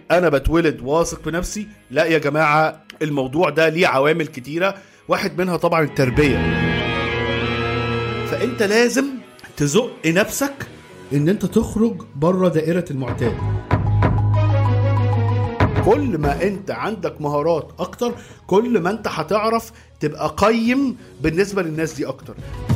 انا بتولد واثق في نفسي لا يا جماعه الموضوع ده ليه عوامل كتيره واحد منها طبعا التربيه فانت لازم تزق نفسك ان انت تخرج بره دائره المعتاد كل ما انت عندك مهارات اكتر كل ما انت هتعرف تبقى قيم بالنسبه للناس دي اكتر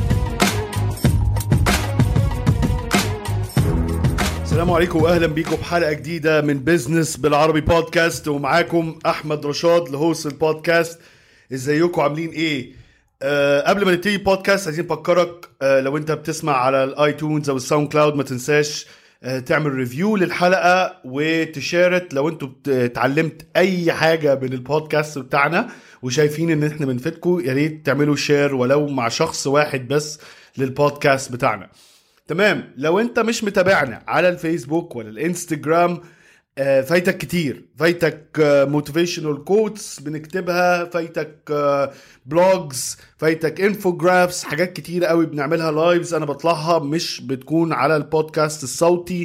السلام عليكم واهلا بيكم بحلقه جديده من بيزنس بالعربي بودكاست ومعاكم احمد رشاد لهوست البودكاست ازيكم عاملين ايه أه قبل ما نبتدي البودكاست عايزين نفكرك أه لو انت بتسمع على الايتونز او الساوند كلاود ما تنساش أه تعمل ريفيو للحلقه وتشارت لو انتوا بت- اتعلمت اي حاجه من البودكاست بتاعنا وشايفين ان احنا بنفيدكم يا ريت تعملوا شير ولو مع شخص واحد بس للبودكاست بتاعنا تمام لو انت مش متابعنا على الفيسبوك ولا الانستجرام آه، فايتك كتير فايتك موتيفيشنال كوتس بنكتبها فايتك بلوجز فايتك انفوجرافز حاجات كتير قوي بنعملها لايفز انا بطلعها مش بتكون على البودكاست الصوتي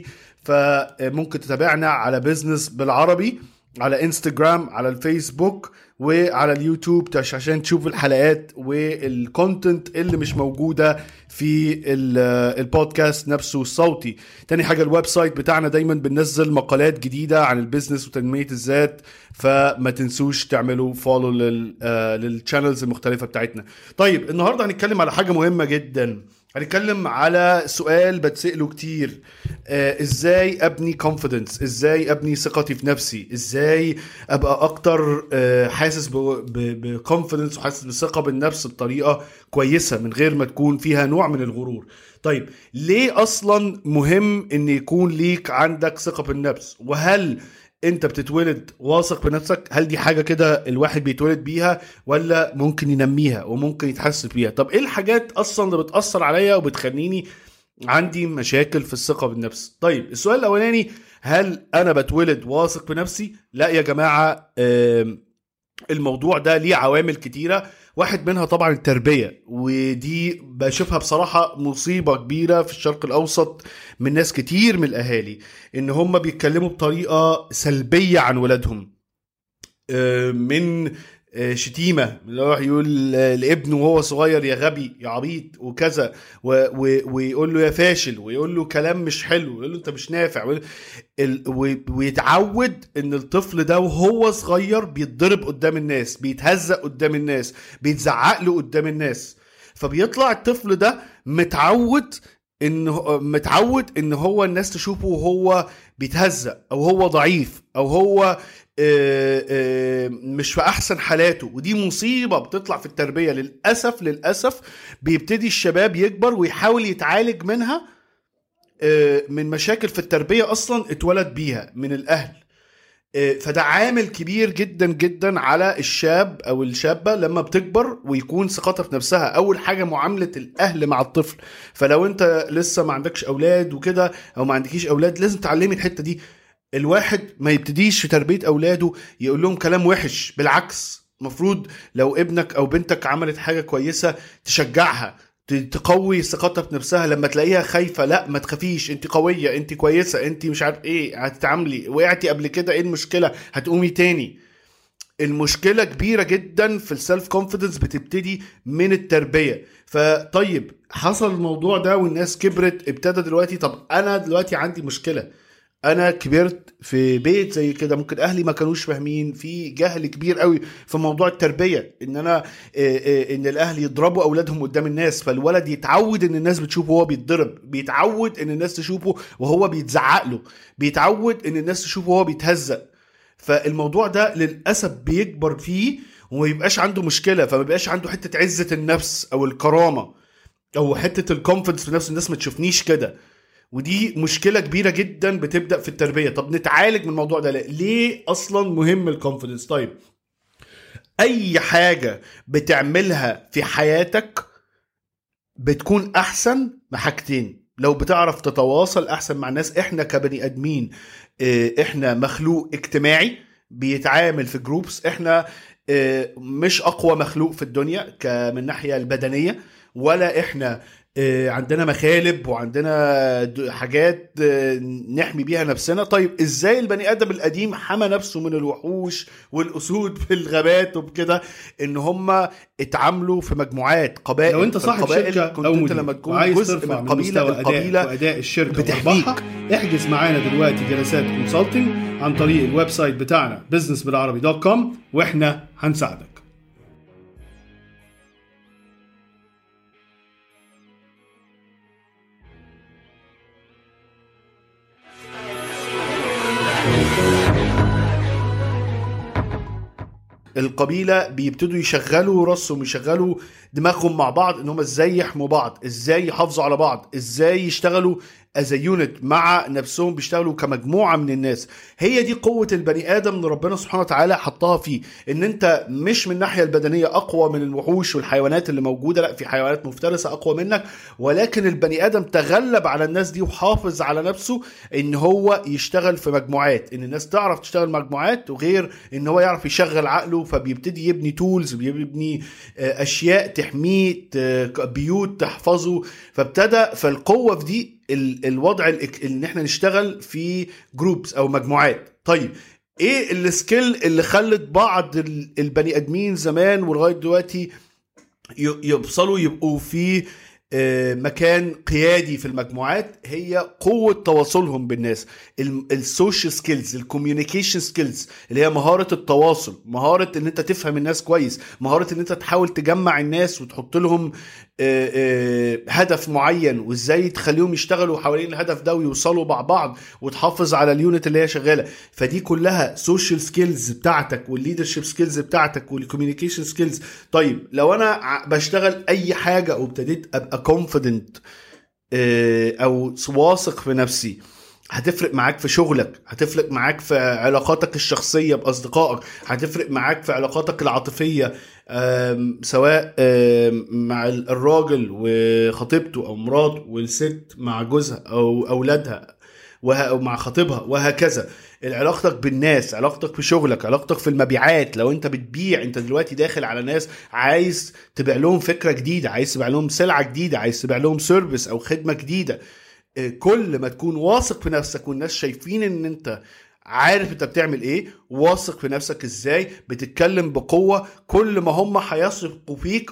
فممكن تتابعنا على بيزنس بالعربي على انستجرام على الفيسبوك وعلى اليوتيوب تش- عشان تشوف الحلقات والكونتنت اللي مش موجوده في ال- البودكاست نفسه الصوتي تاني حاجه الويب سايت بتاعنا دايما بننزل مقالات جديده عن البيزنس وتنميه الذات فما تنسوش تعملوا فولو للشانلز المختلفه بتاعتنا طيب النهارده هنتكلم على حاجه مهمه جدا هنتكلم على سؤال بتسأله كتير آه ازاي ابني كونفيدنس ازاي ابني ثقتي في نفسي ازاي ابقى اكتر آه حاسس بكونفيدنس وحاسس بثقه بالنفس بطريقه كويسه من غير ما تكون فيها نوع من الغرور طيب ليه اصلا مهم ان يكون ليك عندك ثقه بالنفس وهل انت بتتولد واثق بنفسك هل دي حاجه كده الواحد بيتولد بيها ولا ممكن ينميها وممكن يتحسن بيها طب ايه الحاجات اصلا اللي بتاثر عليا وبتخليني عندي مشاكل في الثقه بالنفس طيب السؤال الاولاني هل انا بتولد واثق بنفسي لا يا جماعه آم، الموضوع ده ليه عوامل كتيرة واحد منها طبعا التربية ودي بشوفها بصراحة مصيبة كبيرة في الشرق الأوسط من ناس كتير من الأهالي إن هم بيتكلموا بطريقة سلبية عن ولادهم آه، من آه، شتيمة اللي هو يقول لابنه وهو صغير يا غبي يا عبيط وكذا و- و- ويقول له يا فاشل ويقول له كلام مش حلو ويقول له انت مش نافع ويقول- ال- و- ويتعود ان الطفل ده وهو صغير بيتضرب قدام الناس بيتهزق قدام الناس بيتزعق له قدام الناس فبيطلع الطفل ده متعود ان هو- متعود ان هو الناس تشوفه وهو بيتهزق او هو ضعيف او هو آه، آه، مش في احسن حالاته ودي مصيبه بتطلع في التربيه للاسف للاسف بيبتدي الشباب يكبر ويحاول يتعالج منها آه، من مشاكل في التربيه اصلا اتولد بيها من الاهل آه، فده عامل كبير جدا جدا على الشاب او الشابه لما بتكبر ويكون ثقتها في نفسها اول حاجه معامله الاهل مع الطفل فلو انت لسه ما عندكش اولاد وكده او ما عندكيش اولاد لازم تعلمي الحته دي الواحد ما يبتديش في تربيه اولاده يقول لهم كلام وحش بالعكس المفروض لو ابنك او بنتك عملت حاجه كويسه تشجعها ت- تقوي ثقتها في نفسها لما تلاقيها خايفه لا ما تخافيش انت قويه انت كويسه انت مش عارف ايه هتتعاملي وقعتي قبل كده ايه المشكله هتقومي تاني المشكله كبيره جدا في السيلف كونفيدنس بتبتدي من التربيه فطيب حصل الموضوع ده والناس كبرت ابتدى دلوقتي طب انا دلوقتي عندي مشكله انا كبرت في بيت زي كده ممكن اهلي ما كانوش فاهمين في جهل كبير قوي في موضوع التربيه ان انا آه، آه، ان الاهل يضربوا اولادهم قدام الناس فالولد يتعود ان الناس بتشوفه وهو بيتضرب بيتعود ان الناس تشوفه وهو بيتزعق له بيتعود ان الناس تشوفه وهو بيتهزق فالموضوع ده للاسف بيكبر فيه وما يبقاش عنده مشكله فما يبقاش عنده حته عزه النفس او الكرامه او حته الكونفدنس في نفس الناس ما تشوفنيش كده ودي مشكله كبيره جدا بتبدا في التربيه طب نتعالج من الموضوع ده ليه؟ ليه اصلا مهم الكونفدنس طيب اي حاجه بتعملها في حياتك بتكون احسن بحاجتين لو بتعرف تتواصل احسن مع الناس احنا كبني ادمين اه، احنا مخلوق اجتماعي بيتعامل في جروبس احنا اه، مش اقوى مخلوق في الدنيا ك- من الناحيه البدنيه ولا احنا آه، عندنا مخالب وعندنا د- حاجات آه، نحمي بيها نفسنا طيب ازاي البني ادم القديم حمى نفسه من الوحوش والاسود في الغابات وبكده ان هم اتعاملوا في مجموعات قبائل لو انت صاحب القبائل شركه كنت او انت مدير لما تكون وعايز جزء ترفع من من قبيله مستوى اداء القبيله واداء الشركه بتحميك. وارباحها احجز معانا دلوقتي جلسات كونسلتنج عن طريق الويب سايت بتاعنا business بالعربي دوت كوم واحنا هنساعدك القبيله بيبتدوا يشغلوا راسهم يشغلوا دماغهم مع بعض ان هم ازاي يحموا بعض ازاي يحافظوا على بعض ازاي يشتغلوا از يونت مع نفسهم بيشتغلوا كمجموعه من الناس هي دي قوه البني ادم اللي ربنا سبحانه وتعالى حطها فيه ان انت مش من الناحيه البدنيه اقوى من الوحوش والحيوانات اللي موجوده لا في حيوانات مفترسه اقوى منك ولكن البني ادم تغلب على الناس دي وحافظ على نفسه ان هو يشتغل في مجموعات ان الناس تعرف تشتغل مجموعات وغير ان هو يعرف يشغل عقله فبيبتدي يبني تولز بيبني آه، اشياء تحميه ت- بيوت تحفظه فابتدى فالقوه في دي ال- الوضع الإك- ان احنا نشتغل في جروبس او مجموعات طيب ايه السكيل اللي خلت بعض ال- البني ادمين زمان ولغايه دلوقتي ي- يوصلوا يبقوا في آه، مكان قيادي في المجموعات هي قوة تواصلهم بالناس السوشيال سكيلز الكوميونيكيشن سكيلز اللي هي مهارة التواصل مهارة ان انت تفهم الناس كويس مهارة ان انت تحاول تجمع الناس وتحط لهم آه، آه، هدف معين وازاي تخليهم يشتغلوا حوالين الهدف ده ويوصلوا مع بعض وتحافظ على اليونت اللي هي شغاله فدي كلها سوشيال سكيلز بتاعتك والليدرشيب سكيلز بتاعتك والكوميونيكيشن سكيلز طيب لو انا ع- بشتغل اي حاجه وابتديت ابقى كونفيدنت او واثق في نفسي هتفرق معاك في شغلك هتفرق معاك في علاقاتك الشخصيه باصدقائك هتفرق معاك في علاقاتك العاطفيه آم، سواء آم، مع ال- الراجل وخطيبته او مراته والست مع جوزها او اولادها وه... أو مع خطيبها وهكذا علاقتك بالناس علاقتك في شغلك علاقتك في المبيعات لو انت بتبيع انت دلوقتي داخل على ناس عايز تبيع لهم فكره جديده عايز تبيع لهم سلعه جديده عايز تبيع لهم سيرفيس او خدمه جديده آه، كل ما تكون واثق في نفسك والناس شايفين ان انت عارف انت بتعمل ايه واثق في نفسك ازاي بتتكلم بقوة كل ما هم هيثقوا فيك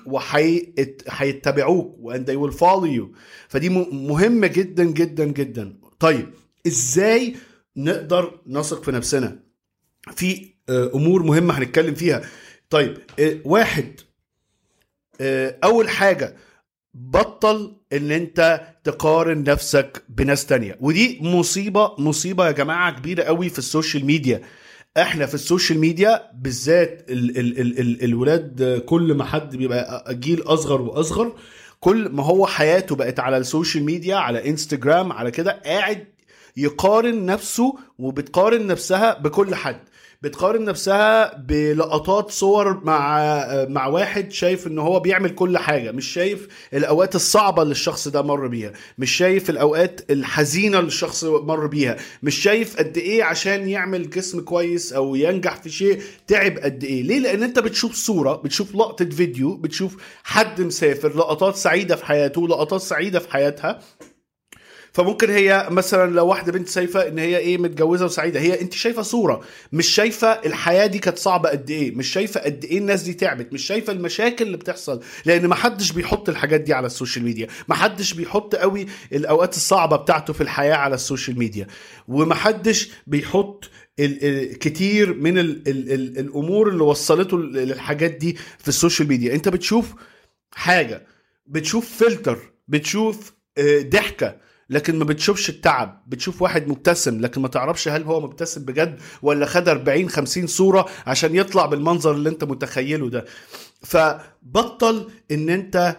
وهيتبعوك وان they will follow you فدي م- مهمة جدا جدا جدا طيب ازاي نقدر نثق في نفسنا في آه، امور مهمة هنتكلم فيها طيب آه، واحد آه، اول حاجة بطل ان انت تقارن نفسك بناس تانية ودي مصيبة مصيبة يا جماعة كبيرة قوي في السوشيال ميديا احنا في السوشيال ميديا بالذات ال ال ال ال الولاد كل ما حد بيبقى جيل اصغر واصغر كل ما هو حياته بقت على السوشيال ميديا على انستجرام على كده قاعد يقارن نفسه وبتقارن نفسها بكل حد بتقارن نفسها بلقطات صور مع مع واحد شايف ان هو بيعمل كل حاجه مش شايف الاوقات الصعبه اللي الشخص ده مر بيها مش شايف الاوقات الحزينه اللي الشخص مر بيها مش شايف قد ايه عشان يعمل جسم كويس او ينجح في شيء تعب قد ايه ليه لان انت بتشوف صوره بتشوف لقطه فيديو بتشوف حد مسافر لقطات سعيده في حياته لقطات سعيده في حياتها فممكن هي مثلا لو واحده بنت شايفه ان هي ايه متجوزه وسعيده هي انت شايفه صوره مش شايفه الحياه دي كانت صعبه قد ايه مش شايفه قد ايه الناس دي تعبت مش شايفه المشاكل اللي بتحصل لان ما حدش بيحط الحاجات دي على السوشيال ميديا ما حدش بيحط قوي الاوقات الصعبه بتاعته في الحياه على السوشيال ميديا وما حدش بيحط ال- ال- كتير من ال ال ال الامور اللي وصلته للحاجات دي في السوشيال ميديا انت بتشوف حاجه بتشوف فلتر بتشوف آه، ضحكه لكن ما بتشوفش التعب بتشوف واحد مبتسم لكن ما تعرفش هل هو مبتسم بجد ولا خد 40 50 صورة عشان يطلع بالمنظر اللي انت متخيله ده فبطل ان انت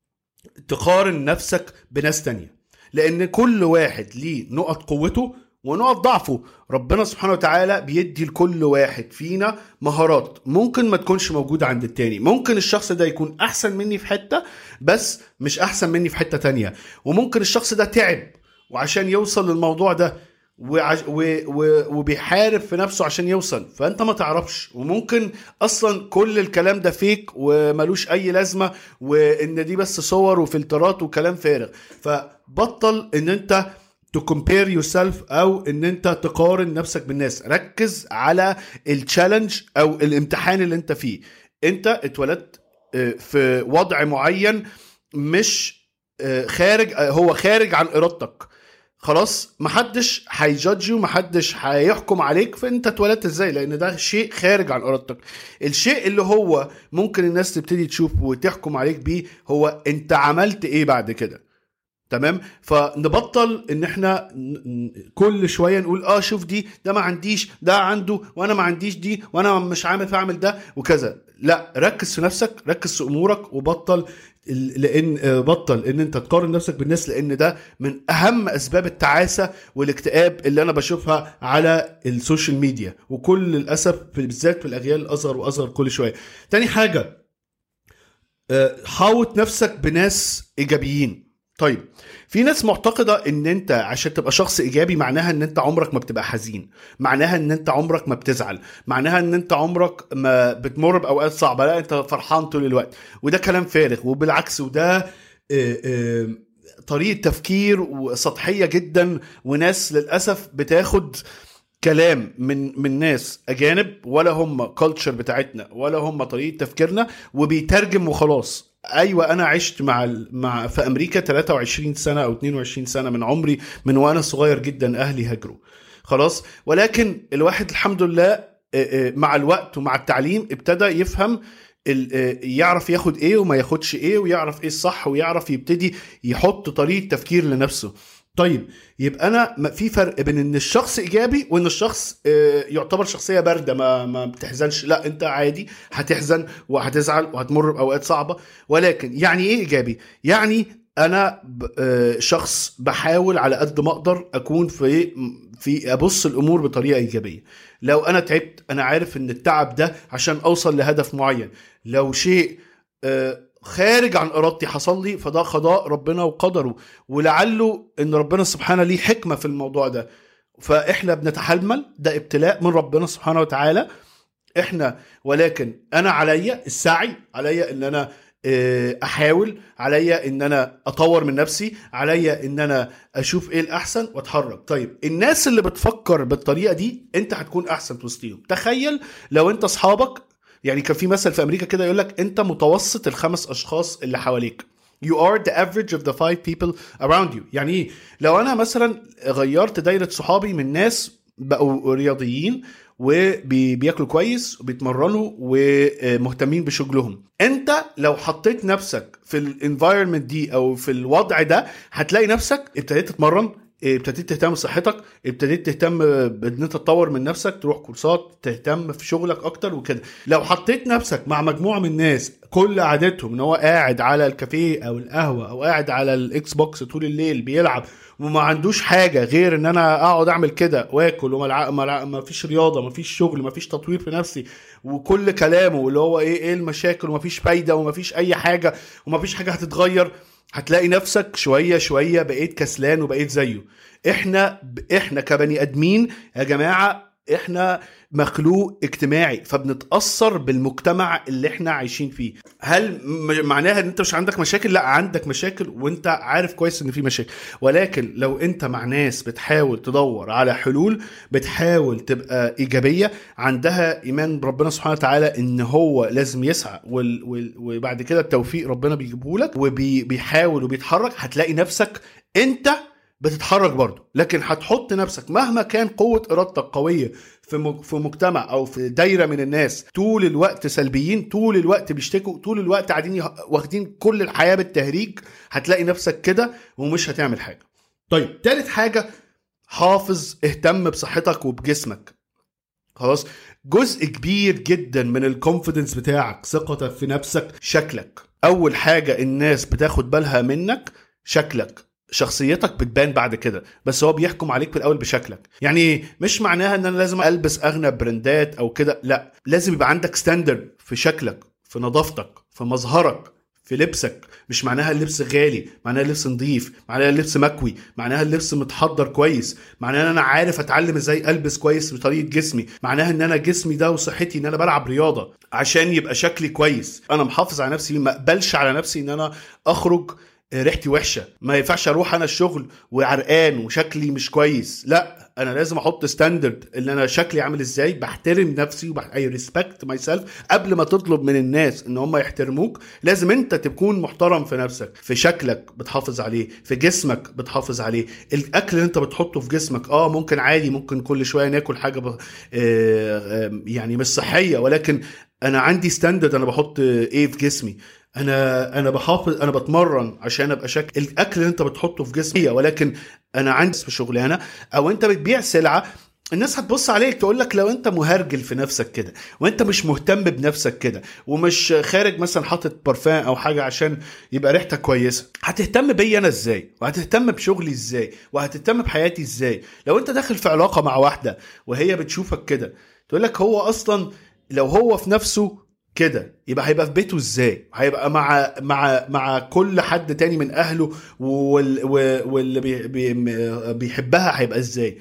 تقارن نفسك بناس تانية لان كل واحد ليه نقط قوته ونقط ضعفه ربنا سبحانه وتعالى بيدي لكل واحد فينا مهارات ممكن ما تكونش موجودة عند التاني ممكن الشخص ده يكون احسن مني في حتة بس مش احسن مني في حتة تانية وممكن الشخص ده تعب وعشان يوصل للموضوع ده وعج... و... و... وبيحارب في نفسه عشان يوصل فانت ما تعرفش وممكن اصلا كل الكلام ده فيك وملوش اي لازمه وان دي بس صور وفلترات وكلام فارغ فبطل ان انت to compare yourself او ان انت تقارن نفسك بالناس ركز على التشالنج او الامتحان اللي انت فيه انت اتولدت آه، في وضع معين مش آه، خارج آه، هو خارج عن ارادتك خلاص محدش هيجادج محدش هيحكم عليك فانت اتولدت ازاي لان ده شيء خارج عن ارادتك الشيء اللي هو ممكن الناس تبتدي تشوف وتحكم عليك بيه هو انت عملت ايه بعد كده تمام فنبطل ان احنا ن- ن- كل شويه نقول اه شوف دي ده ما عنديش ده عنده وانا ما عنديش دي وانا مش عامل فاعمل ده وكذا لا ركز في نفسك ركز في امورك وبطل ال- لان آه، بطل ان انت تقارن نفسك بالناس لان ده من اهم اسباب التعاسه والاكتئاب اللي انا بشوفها على السوشيال ميديا وكل للاسف في- بالذات في الاجيال الاصغر واصغر كل شويه تاني حاجه آه، حاوط نفسك بناس ايجابيين طيب في ناس معتقده ان انت عشان تبقى شخص ايجابي معناها ان انت عمرك ما بتبقى حزين معناها ان انت عمرك ما بتزعل معناها ان انت عمرك ما بتمر باوقات صعبه لا انت فرحان طول الوقت وده كلام فارغ وبالعكس وده آه، آه، طريقه تفكير سطحيه جدا وناس للاسف بتاخد كلام من من ناس اجانب ولا هم كلتشر بتاعتنا ولا هم طريقه تفكيرنا وبيترجم وخلاص ايوه انا عشت مع ال- مع في امريكا 23 سنه او 22 سنه من عمري من وانا صغير جدا اهلي هاجروا خلاص ولكن الواحد الحمد لله آه، آه، مع الوقت ومع التعليم ابتدى يفهم ال- آه، يعرف ياخد ايه وما ياخدش ايه ويعرف ايه الصح ويعرف يبتدي يحط طريقه تفكير لنفسه طيب يبقى انا ما- في فرق بين ان الشخص ايجابي وان الشخص آه، يعتبر شخصيه بارده ما ما بتحزنش لا انت عادي هتحزن وهتزعل وهتمر باوقات صعبه ولكن يعني ايه ايجابي يعني انا ب- آه، شخص بحاول على قد ما اقدر اكون في في ابص الامور بطريقه ايجابيه لو انا تعبت انا عارف ان التعب ده عشان اوصل لهدف معين لو شيء آه، خارج عن ارادتي حصل لي فده قضاء ربنا وقدره ولعله ان ربنا سبحانه ليه حكمه في الموضوع ده فاحنا بنتحمل ده ابتلاء من ربنا سبحانه وتعالى احنا ولكن انا عليا السعي عليا ان انا آه، احاول عليا ان انا اطور من نفسي عليا ان انا اشوف ايه الاحسن واتحرك طيب الناس اللي بتفكر بالطريقه دي انت هتكون احسن في وسطهم تخيل لو انت اصحابك يعني كان في مثل في امريكا كده يقول لك انت متوسط الخمس اشخاص اللي حواليك You are the average of the five people around you يعني ايه لو انا مثلا غيرت دايره صحابي من ناس بقوا رياضيين وبياكلوا كويس وبيتمرنوا ومهتمين بشغلهم انت لو حطيت نفسك في الانفايرمنت دي او في الوضع ده هتلاقي نفسك ابتديت تتمرن ابتديت تهتم بصحتك ابتديت تهتم بان انت تطور من نفسك تروح كورسات تهتم في شغلك اكتر وكده لو حطيت نفسك مع مجموعه من الناس كل عادتهم ان هو قاعد على الكافيه او القهوه او قاعد على الاكس بوكس طول الليل بيلعب وما عندوش حاجه غير ان انا اقعد اعمل كده واكل وما ما ما فيش رياضه ما فيش شغل ما فيش تطوير في نفسي وكل كلامه اللي هو ايه ايه المشاكل وما فيش فايده وما فيش اي حاجه وما فيش حاجه هتتغير هتلاقي نفسك شويه شويه بقيت كسلان وبقيت زيه احنا احنا كبني ادمين يا جماعه احنا مخلوق اجتماعي فبنتاثر بالمجتمع اللي احنا عايشين فيه هل م- معناها ان انت مش عندك مشاكل لا عندك مشاكل وانت عارف كويس ان في مشاكل ولكن لو انت مع ناس بتحاول تدور على حلول بتحاول تبقى ايجابيه عندها ايمان بربنا سبحانه وتعالى ان هو لازم يسعى وال... وال... وبعد كده التوفيق ربنا بيجيبه لك وبيحاول وبيتحرك هتلاقي نفسك انت بتتحرك برضه لكن هتحط نفسك مهما كان قوة إرادتك قوية في مج- في مجتمع أو في دايرة من الناس طول الوقت سلبيين طول الوقت بيشتكوا طول الوقت قاعدين يه- واخدين كل الحياة بالتهريج هتلاقي نفسك كده ومش هتعمل حاجة طيب تالت حاجة حافظ اهتم بصحتك وبجسمك خلاص جزء كبير جدا من الكونفيدنس بتاعك ثقتك في نفسك شكلك اول حاجه الناس بتاخد بالها منك شكلك شخصيتك بتبان بعد كده بس هو بيحكم عليك في الاول بشكلك يعني مش معناها ان انا لازم البس اغنى براندات او كده لا لازم يبقى عندك ستاندرد في شكلك في نظافتك في مظهرك في لبسك مش معناها اللبس غالي معناها اللبس نظيف معناها اللبس مكوي معناها اللبس متحضر كويس معناها ان انا عارف اتعلم ازاي البس كويس بطريقه جسمي معناها ان انا جسمي ده وصحتي ان انا بلعب رياضه عشان يبقى شكلي كويس انا محافظ على نفسي ما اقبلش على نفسي ان انا اخرج ريحتي وحشه ما ينفعش اروح انا الشغل وعرقان وشكلي مش كويس لا انا لازم احط ستاندرد اللي انا شكلي عامل ازاي بحترم نفسي وبح... اي ريسبكت ماي سيلف قبل ما تطلب من الناس ان هم يحترموك لازم انت تكون محترم في نفسك في شكلك بتحافظ عليه في جسمك بتحافظ عليه الاكل اللي انت بتحطه في جسمك اه ممكن عادي ممكن كل شويه ناكل حاجه ب... آه... آه... يعني مش صحيه ولكن انا عندي ستاندرد انا بحط ايه في جسمي انا انا بحافظ انا بتمرن عشان ابقى شكل الاكل اللي انت بتحطه في جسمي ولكن انا عندي في شغلانه او انت بتبيع سلعه الناس هتبص عليك تقول لك لو انت مهرجل في نفسك كده وانت مش مهتم بنفسك كده ومش خارج مثلا حاطط بارفان او حاجه عشان يبقى ريحتك كويسه هتهتم بيا انا ازاي وهتهتم بشغلي ازاي وهتهتم بحياتي ازاي لو انت داخل في علاقه مع واحده وهي بتشوفك كده تقول لك هو اصلا لو هو في نفسه كده يبقى هيبقى في بيته ازاي هيبقى مع مع مع كل حد تاني من اهله وال واللي بي بي بيحبها هيبقى ازاي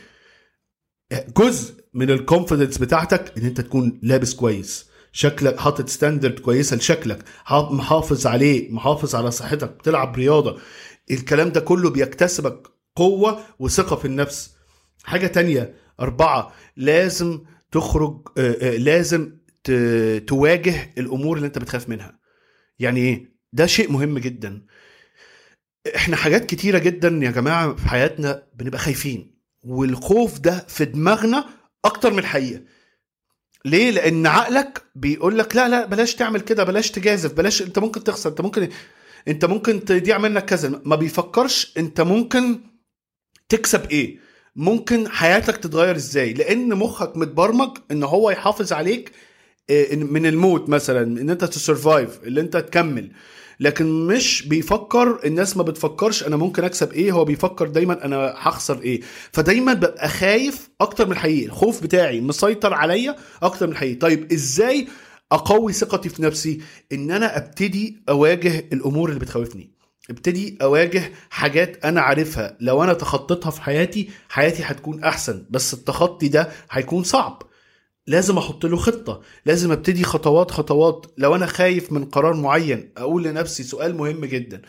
جزء من الكونفيدنس بتاعتك ان انت تكون لابس كويس شكلك حاطط ستاندرد كويسه لشكلك محافظ عليه محافظ على صحتك بتلعب رياضه الكلام ده كله بيكتسبك قوه وثقه في النفس حاجه تانية أربعة لازم تخرج لازم تواجه الامور اللي انت بتخاف منها يعني ايه ده شيء مهم جدا احنا حاجات كتيرة جدا يا جماعة في حياتنا بنبقى خايفين والخوف ده في دماغنا اكتر من الحقيقة ليه لان عقلك بيقول لك لا لا بلاش تعمل كده بلاش تجازف بلاش انت ممكن تخسر انت ممكن انت ممكن تضيع منك كذا ما بيفكرش انت ممكن تكسب ايه ممكن حياتك تتغير ازاي لان مخك متبرمج ان هو يحافظ عليك من الموت مثلا ان انت تسرفايف اللي انت تكمل لكن مش بيفكر الناس ما بتفكرش انا ممكن اكسب ايه هو بيفكر دايما انا هخسر ايه فدايما ببقى خايف اكتر من الحقيقي الخوف بتاعي مسيطر عليا اكتر من الحقيقي طيب ازاي اقوي ثقتي في نفسي ان انا ابتدي اواجه الامور اللي بتخوفني ابتدي اواجه حاجات انا عارفها لو انا تخطيتها في حياتي حياتي هتكون احسن بس التخطي ده هيكون صعب لازم احط له خطه لازم ابتدي خطوات خطوات لو انا خايف من قرار معين اقول لنفسي سؤال مهم جدا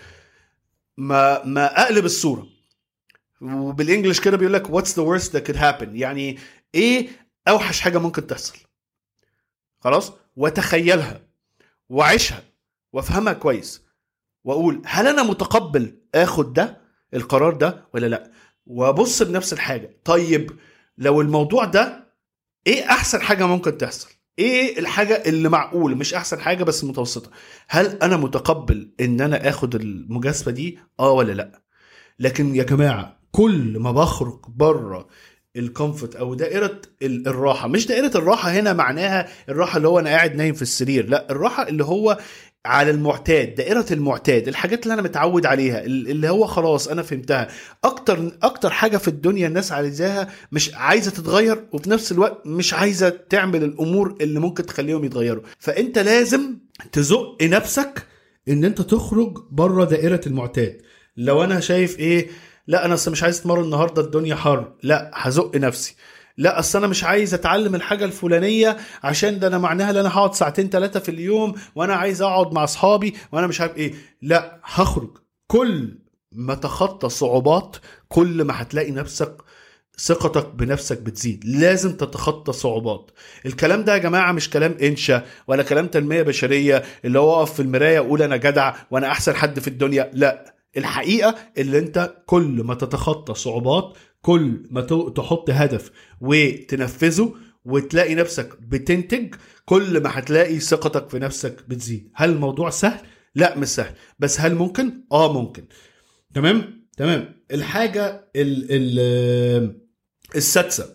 ما ما اقلب الصوره وبالانجلش كده بيقول لك what's the worst that could happen يعني ايه اوحش حاجه ممكن تحصل خلاص وتخيلها وعيشها وافهمها كويس واقول هل انا متقبل اخد ده القرار ده ولا لا وابص بنفس الحاجه طيب لو الموضوع ده ايه احسن حاجه ممكن تحصل ايه الحاجه اللي معقول مش احسن حاجه بس متوسطه هل انا متقبل ان انا اخد المجازفه دي اه ولا لا لكن يا جماعه كل ما بخرج بره الكومفورت او دائره الراحه مش دائره الراحه هنا معناها الراحه اللي هو انا قاعد نايم في السرير لا الراحه اللي هو على المعتاد دائرة المعتاد الحاجات اللي انا متعود عليها اللي هو خلاص انا فهمتها اكتر اكتر حاجة في الدنيا الناس عايزاها مش عايزة تتغير وفي نفس الوقت مش عايزة تعمل الامور اللي ممكن تخليهم يتغيروا فانت لازم تزق نفسك ان انت تخرج بره دائرة المعتاد لو انا شايف ايه لا انا اصل مش عايز اتمرن النهارده الدنيا حر لا هزق نفسي لا اصل انا مش عايز اتعلم الحاجه الفلانيه عشان ده انا معناها ان انا هقعد ساعتين ثلاثه في اليوم وانا عايز اقعد مع اصحابي وانا مش عارف ايه لا هخرج كل ما تخطى صعوبات كل ما هتلاقي نفسك ثقتك بنفسك بتزيد لازم تتخطى صعوبات الكلام ده يا جماعه مش كلام انشا ولا كلام تنميه بشريه اللي هو اقف في المرايه اقول انا جدع وانا احسن حد في الدنيا لا الحقيقه اللي انت كل ما تتخطى صعوبات كل ما تحط هدف وتنفذه وتلاقي نفسك بتنتج كل ما هتلاقي ثقتك في نفسك بتزيد هل الموضوع سهل لا مش سهل بس هل ممكن اه ممكن تمام تمام الحاجه ال ال السادسه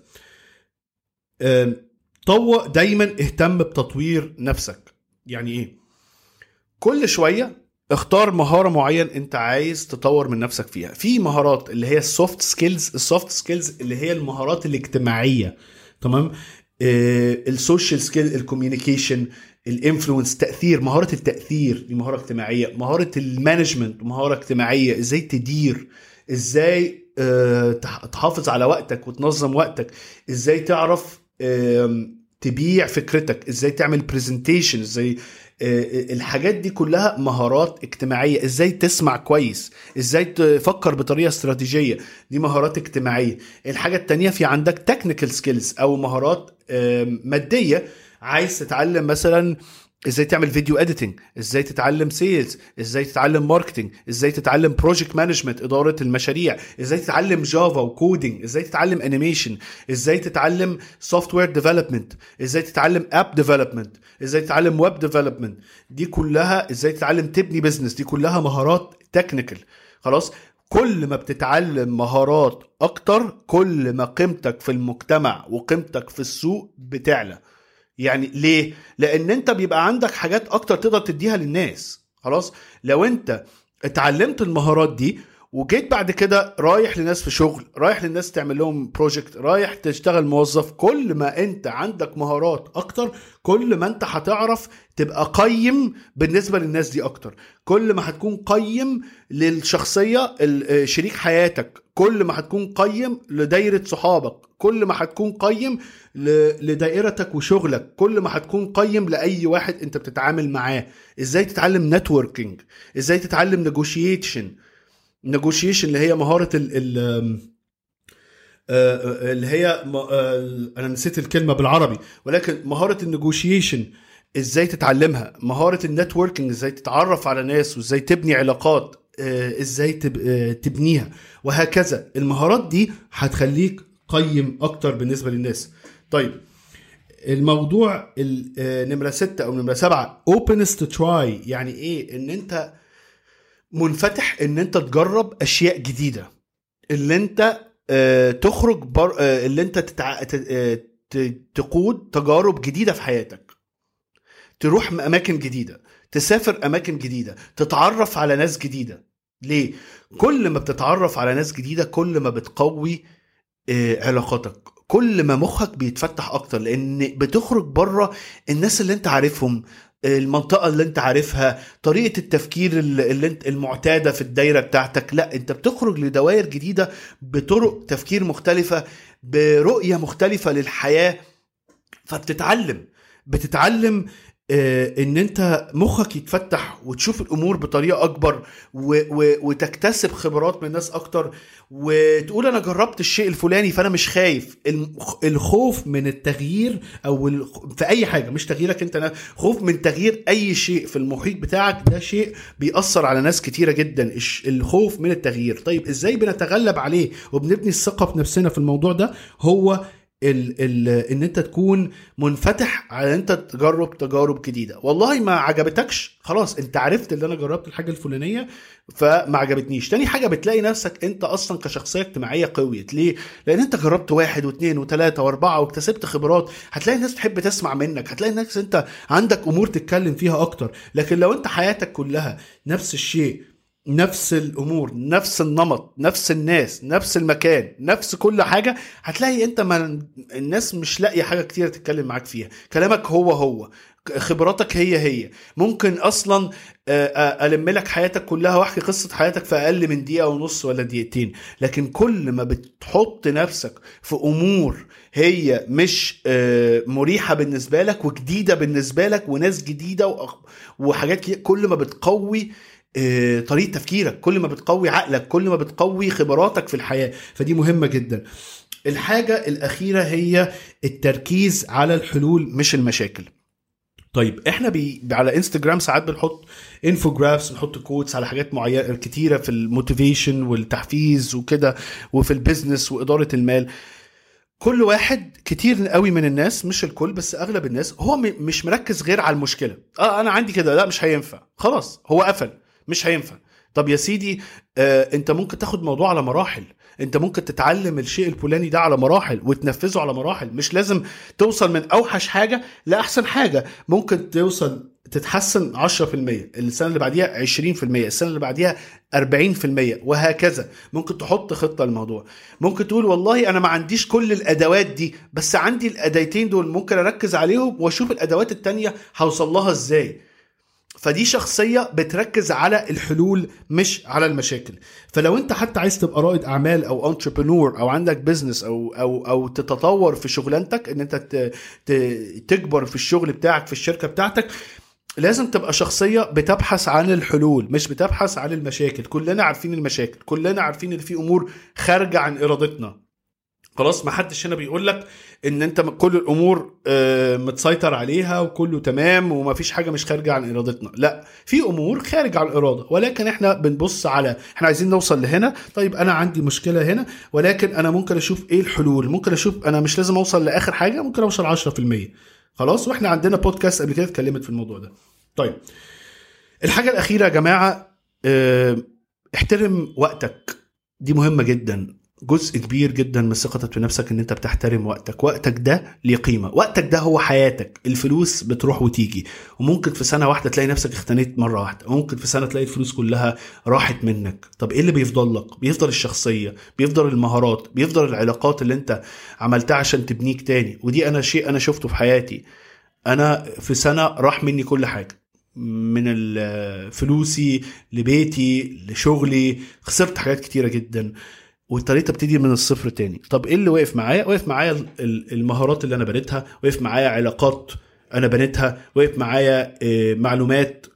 طوق دايما اهتم بتطوير نفسك يعني ايه كل شويه اختار مهاره معين انت عايز تطور من نفسك فيها في مهارات اللي هي السوفت سكيلز السوفت سكيلز اللي هي المهارات الاجتماعيه تمام آه السوشيال سكيل الكوميونيكيشن الانفلونس تاثير مهاره التاثير دي مهاره اجتماعيه مهاره المانجمنت مهاره اجتماعيه ازاي تدير ازاي آه، تح- تحافظ على وقتك وتنظم وقتك ازاي تعرف آم، تبيع فكرتك ازاي تعمل برزنتيشن ازاي آه، الحاجات دي كلها مهارات اجتماعيه ازاي تسمع كويس ازاي تفكر بطريقه استراتيجيه دي مهارات اجتماعيه الحاجه التانية في عندك تكنيكال سكيلز او مهارات آم، ماديه عايز تتعلم مثلا ازاي تعمل فيديو اديتنج ازاي تتعلم سيلز ازاي تتعلم ماركتنج ازاي تتعلم بروجكت مانجمنت اداره المشاريع ازاي تتعلم جافا وكودنج ازاي تتعلم انيميشن ازاي تتعلم سوفت وير ديفلوبمنت ازاي تتعلم اب ديفلوبمنت ازاي تتعلم ويب ديفلوبمنت دي كلها ازاي تتعلم تبني بزنس دي كلها مهارات تكنيكال خلاص كل ما بتتعلم مهارات اكتر كل ما قيمتك في المجتمع وقيمتك في السوق بتعلى يعني ليه لان انت بيبقى عندك حاجات اكتر تقدر تديها للناس خلاص لو انت اتعلمت المهارات دي وجيت بعد كده رايح لناس في شغل رايح للناس تعمل لهم بروجكت رايح تشتغل موظف كل ما انت عندك مهارات اكتر كل ما انت هتعرف تبقى قيم بالنسبه للناس دي اكتر كل ما هتكون قيم للشخصيه ال- شريك حياتك كل ما هتكون قيم لدايره صحابك كل ما هتكون قيم ل- لدائرتك وشغلك كل ما هتكون قيم لاي واحد انت بتتعامل معاه ازاي تتعلم نتوركينج ازاي تتعلم نيجوشيشن نيجوشيشن اللي هي مهاره ال ال آه، آه، اللي هي م- آه، انا نسيت الكلمه بالعربي ولكن مهاره النيجوشيشن ازاي تتعلمها مهاره النتوركينج ازاي تتعرف على ناس وازاي تبني علاقات آه، ازاي تب- آه، تبنيها وهكذا المهارات دي هتخليك قيم اكتر بالنسبه للناس طيب الموضوع ال- آه، نمره ستة او نمره سبعة openness to try يعني ايه ان انت منفتح ان انت تجرب اشياء جديده اللي انت آه، تخرج بر... آه، اللي انت تتع... ت- آه، ت- تقود تجارب جديده في حياتك تروح م- اماكن جديده تسافر اماكن جديده تتعرف على ناس جديده ليه كل ما بتتعرف على ناس جديده كل ما بتقوي آه، علاقاتك كل ما مخك بيتفتح اكتر لان بتخرج بره الناس اللي انت عارفهم المنطقة اللي انت عارفها طريقة التفكير اللي اللي انت المعتادة في الدايرة بتاعتك لا انت بتخرج لدوائر جديدة بطرق تفكير مختلفة برؤية مختلفة للحياة فبتتعلم بتتعلم آه، ان انت مخك يتفتح وتشوف الامور بطريقه اكبر و و وتكتسب خبرات من ناس اكتر وتقول انا جربت الشيء الفلاني فانا مش خايف الخ- الخوف من التغيير او الخ- في اي حاجه مش تغييرك انت نا- خوف من تغيير اي شيء في المحيط بتاعك ده شيء بيأثر على ناس كتيره جدا الش- الخوف من التغيير طيب ازاي بنتغلب عليه وبنبني الثقه في نفسنا في الموضوع ده هو ال ال ان انت تكون منفتح على ان انت تجرب تجارب جديده والله ما عجبتكش خلاص انت عرفت ان انا جربت الحاجه الفلانيه فما عجبتنيش تاني حاجه بتلاقي نفسك انت اصلا كشخصيه اجتماعيه قويت ليه لان انت جربت واحد واثنين وثلاثه واربعه واكتسبت خبرات هتلاقي الناس تحب تسمع منك هتلاقي الناس انت عندك امور تتكلم فيها اكتر لكن لو انت حياتك كلها نفس الشيء نفس الامور نفس النمط نفس الناس نفس المكان نفس كل حاجه هتلاقي انت ما الناس مش لاقيه حاجه كتير تتكلم معاك فيها كلامك هو هو خبراتك هي هي ممكن اصلا آه، آه، الم لك حياتك كلها واحكي قصه حياتك في اقل من دقيقه ونص ولا دقيقتين لكن كل ما بتحط نفسك في امور هي مش آه، مريحه بالنسبه لك وجديده بالنسبه لك وناس جديده وأخ- وحاجات كتير كل ما بتقوي آه، طريقه تفكيرك كل ما بتقوي عقلك كل ما بتقوي خبراتك في الحياه فدي مهمه جدا الحاجه الاخيره هي التركيز على الحلول مش المشاكل طيب احنا بي... على انستجرام ساعات بنحط انفوجرافس بنحط كوتس على حاجات معينه كتيره في الموتيفيشن والتحفيز وكده وفي البيزنس واداره المال كل واحد كتير قوي من الناس مش الكل بس اغلب الناس هو م... مش مركز غير على المشكله اه انا عندي كده لا مش هينفع خلاص هو قفل مش هينفع طب يا سيدي آه انت ممكن تاخد موضوع على مراحل انت ممكن تتعلم الشيء الفلاني ده على مراحل وتنفذه على مراحل مش لازم توصل من اوحش حاجه لاحسن حاجه ممكن توصل تتحسن 10% السنه اللي بعديها 20% السنه اللي بعديها 40% وهكذا ممكن تحط خطه للموضوع ممكن تقول والله انا ما عنديش كل الادوات دي بس عندي الاداتين دول ممكن اركز عليهم واشوف الادوات التانية هوصل لها ازاي فدي شخصيه بتركز على الحلول مش على المشاكل فلو انت حتى عايز تبقى رائد اعمال او انتربرنور او عندك بزنس او او او تتطور في شغلانتك ان انت ت- ت- تكبر في الشغل بتاعك في الشركه بتاعتك لازم تبقى شخصيه بتبحث عن الحلول مش بتبحث عن المشاكل كلنا عارفين المشاكل كلنا عارفين ان في امور خارجه عن ارادتنا خلاص ما حدش هنا بيقول لك ان انت كل الامور آه، متسيطر عليها وكله تمام وما فيش حاجه مش خارجه عن ارادتنا لا في امور خارج عن الاراده ولكن احنا بنبص على احنا عايزين نوصل لهنا طيب انا عندي مشكله هنا ولكن انا ممكن اشوف ايه الحلول ممكن اشوف انا مش لازم اوصل لاخر حاجه ممكن اوصل 10% خلاص واحنا عندنا بودكاست قبل كده اتكلمت في الموضوع ده طيب الحاجه الاخيره يا جماعه آه، احترم وقتك دي مهمه جدا جزء كبير جدا من ثقتك في نفسك ان انت بتحترم وقتك وقتك ده ليه قيمه وقتك ده هو حياتك الفلوس بتروح وتيجي وممكن في سنه واحده تلاقي نفسك اختنيت مره واحده وممكن في سنه تلاقي الفلوس كلها راحت منك طب ايه اللي بيفضل لك بيفضل الشخصيه بيفضل المهارات بيفضل العلاقات اللي انت عملتها عشان تبنيك تاني ودي انا شيء انا شفته في حياتي انا في سنه راح مني كل حاجه من ال- فلوسي لبيتي لشغلي خسرت حاجات كتيره جدا واضطريت ابتدي من الصفر تاني طب ايه اللي وقف معايا وقف معايا ال- ال- المهارات اللي انا بنيتها وقف معايا علاقات انا بنيتها وقف معايا آه، معلومات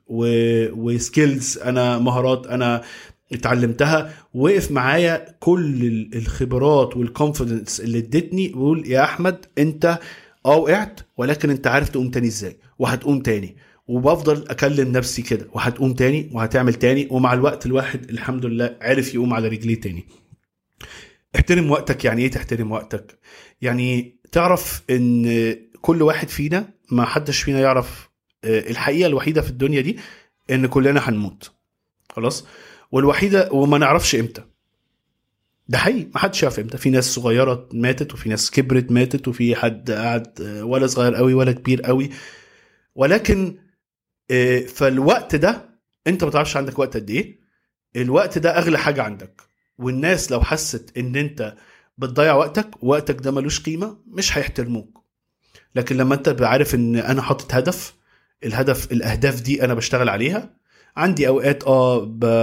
وسكيلز انا مهارات انا اتعلمتها وقف معايا كل ال- الخبرات والكونفيدنس اللي ادتني بقول يا احمد انت اه وقعت ولكن انت عارف تقوم تاني ازاي وهتقوم تاني وبفضل اكلم نفسي كده وهتقوم تاني وهتعمل تاني ومع الوقت الواحد الحمد لله عرف يقوم على رجليه تاني احترم وقتك يعني ايه تحترم وقتك يعني تعرف ان كل واحد فينا ما حدش فينا يعرف آه، الحقيقه الوحيده في الدنيا دي ان كلنا هنموت خلاص والوحيده وما نعرفش امتى ده حقيقي ما حدش يعرف امتى في ناس صغيره ماتت وفي ناس كبرت ماتت وفي حد قاعد آه، ولا صغير قوي ولا كبير قوي ولكن آه، فالوقت ده انت ما تعرفش عندك وقت قد ايه الوقت ده اغلى حاجه عندك والناس لو حست ان انت بتضيع وقتك وقتك ده ملوش قيمه مش هيحترموك لكن لما انت تبقى عارف ان انا حاطط هدف الهدف الاهداف دي انا بشتغل عليها عندي اوقات اه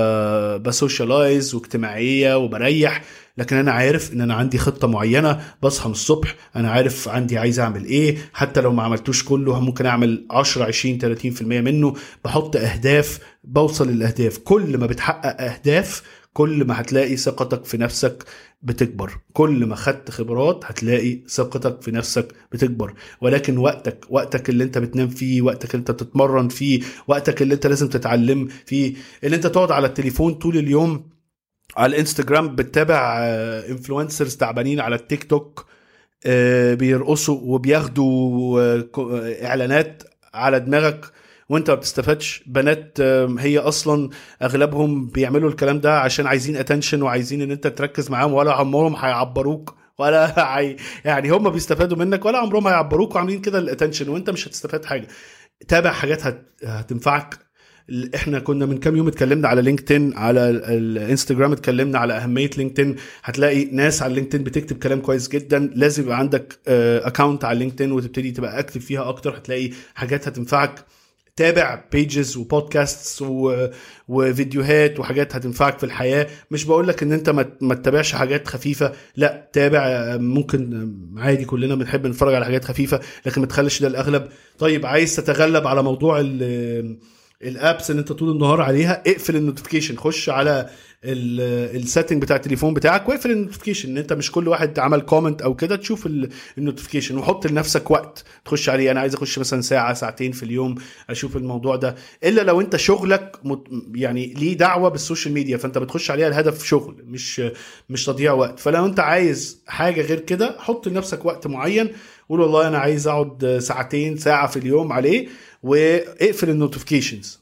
ب- بسوشيالايز واجتماعيه وبريح لكن انا عارف ان انا عندي خطه معينه بصحى من الصبح انا عارف عندي عايز اعمل ايه حتى لو ما عملتوش كله ممكن اعمل 10 20 30% منه بحط اهداف بوصل للاهداف كل ما بتحقق اهداف كل ما هتلاقي ثقتك في نفسك بتكبر كل ما خدت خبرات هتلاقي ثقتك في نفسك بتكبر ولكن وقتك وقتك اللي انت بتنام فيه وقتك اللي انت بتتمرن فيه وقتك اللي انت لازم تتعلم فيه اللي انت تقعد على التليفون طول اليوم على الانستجرام بتتابع انفلونسرز تعبانين على التيك توك آه، بيرقصوا وبياخدوا آه، كو- آه، اعلانات على دماغك وانت ما بتستفادش بنات آم، هي اصلا اغلبهم بيعملوا الكلام ده عشان عايزين اتنشن وعايزين ان انت تركز معاهم ولا عمرهم هيعبروك ولا هي يعني هم بيستفادوا منك ولا عمرهم هيعبروك وعاملين كده الاتنشن وانت مش هتستفاد حاجه تابع حاجات هت... هتنفعك ال- احنا كنا من كام يوم اتكلمنا على لينكدين على ال- الانستجرام اتكلمنا على اهميه لينكدين هتلاقي ناس على لينكدين بتكتب كلام كويس جدا لازم يبقى عندك اكونت على لينكدين وتبتدي تبقى اكتف فيها اكتر هتلاقي حاجات هتنفعك تابع بيجز وبودكاست و... وفيديوهات وحاجات هتنفعك في الحياه مش بقول لك ان انت ما, ما تتابعش حاجات خفيفه لا تابع ممكن عادي كلنا بنحب نتفرج على حاجات خفيفه لكن ما تخليش ده الاغلب طيب عايز تتغلب على موضوع ال الابس اللي انت طول النهار عليها اقفل النوتيفيكيشن خش على السيتنج بتاع التليفون بتاعك واقفل النوتيفيكيشن ان انت مش كل واحد عمل كومنت او كده تشوف النوتيفيكيشن وحط لنفسك وقت تخش عليه انا عايز اخش مثلا ساعه ساعتين في اليوم اشوف الموضوع ده الا لو انت شغلك مت يعني ليه دعوه بالسوشيال ميديا فانت بتخش عليها الهدف شغل مش مش تضييع وقت فلو انت عايز حاجه غير كده حط لنفسك وقت معين قول والله انا عايز اقعد ساعتين ساعه في اليوم عليه واقفل النوتيفيكيشنز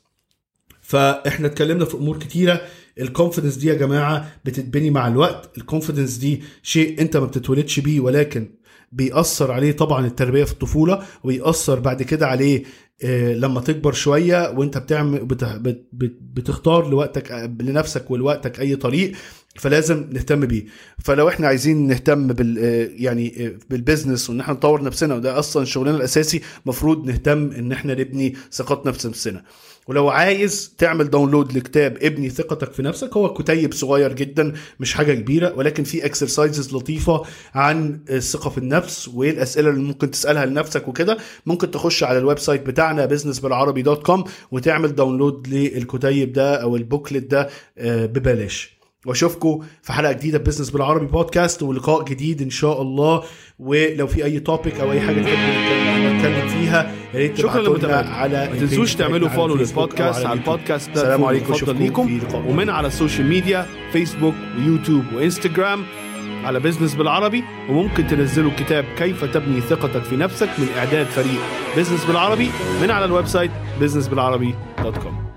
فاحنا اتكلمنا في امور كتيره الكونفيدنس دي يا جماعه بتتبني مع الوقت الكونفيدنس دي شيء انت ما بتتولدش بيه ولكن بيأثر عليه طبعا التربيه في الطفوله ويأثر بعد كده عليه آه، لما تكبر شويه وانت بتعمل بت- بت- بت- بتختار لوقتك آه، لنفسك ولوقتك اي طريق فلازم نهتم بيه فلو احنا عايزين نهتم بال آه، يعني آه، بالبزنس وان احنا نطور نفسنا وده اصلا شغلنا الاساسي مفروض نهتم ان احنا نبني ثقتنا في نفسنا ولو عايز تعمل داونلود لكتاب ابني ثقتك في نفسك هو كتيب صغير جدا مش حاجه كبيره ولكن في اكسرسايزز لطيفه عن الثقه في النفس وايه الاسئله اللي ممكن تسالها لنفسك وكده ممكن تخش على الويب سايت بتاعنا بزنس بالعربي دوت كوم وتعمل داونلود للكتيب ده او البوكلت ده آه، ببلاش واشوفكم في حلقه جديده بزنس بالعربي بودكاست ولقاء جديد ان شاء الله ولو في اي توبيك او اي حاجه تحب نتكلم- نتكلم فيها يا ريت شكرا تبعتوا لنا لمتابعتكم على ما تنسوش البيج تعملوا بتاعتنا على فولو الفيسبوك أو للبودكاست على اليوتيوب. البودكاست السلام عليكم المفضل اشوفكم ليكم في لقاء ومن على السوشيال ميديا فيسبوك ويوتيوب وانستجرام على بزنس بالعربي وممكن تنزلوا كتاب كيف تبني ثقتك في نفسك من اعداد فريق بزنس بالعربي من على الويب سايت بزنس بالعربي دوت كوم